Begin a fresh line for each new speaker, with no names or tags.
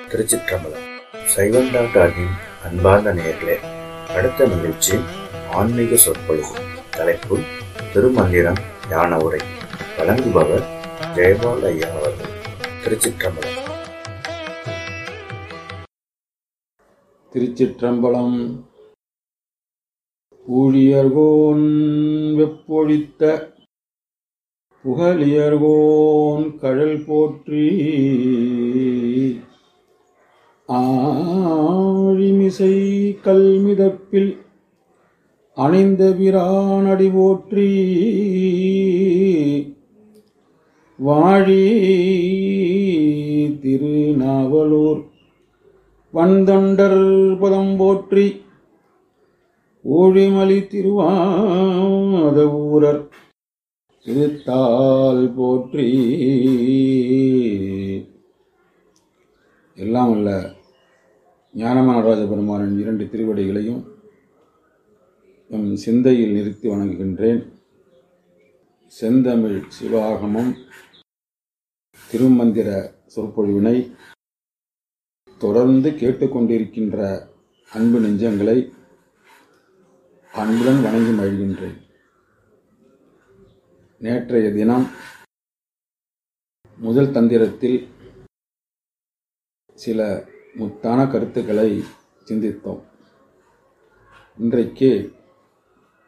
திருச்சிற்றம்பலம் சைவம் டாக்டரின் அன்பார்ந்த நேயர்களே அடுத்த நிகழ்ச்சி ஆன்மீக சொற்பொழிவு தலைப்பு திருமந்திரம் ஞான உரை வழங்குபவர் ஜெயபால் ஐயா அவர்கள் திருச்சிற்றம்பலம்
திருச்சிற்றம்பலம் ஊழியர்கோன் வெப்பொழித்த புகழியர்கோன் கழல் போற்றி ஆழிமிசை கல்மிதப்பில் அணிந்த பிரானடி போற்றி வாழி திருநாவலூர் வந்தொண்டர் பதம் போற்றி ஊழிமலி திருவாத ஊரர் திருத்தால் போற்றி எல்லாம் உள்ள ஞானமான நடராஜ பெருமானின் இரண்டு திருவடிகளையும் எம் சிந்தையில் நிறுத்தி வணங்குகின்றேன் செந்தமிழ் சிவாகமம் திருமந்திர சொற்பொழிவினை தொடர்ந்து கேட்டுக்கொண்டிருக்கின்ற அன்பு நெஞ்சங்களை அன்புடன் வணங்கி மகிழ்கின்றேன் நேற்றைய தினம் முதல் தந்திரத்தில் சில முத்தான கருத்துக்களை சிந்தித்தோம் இன்றைக்கு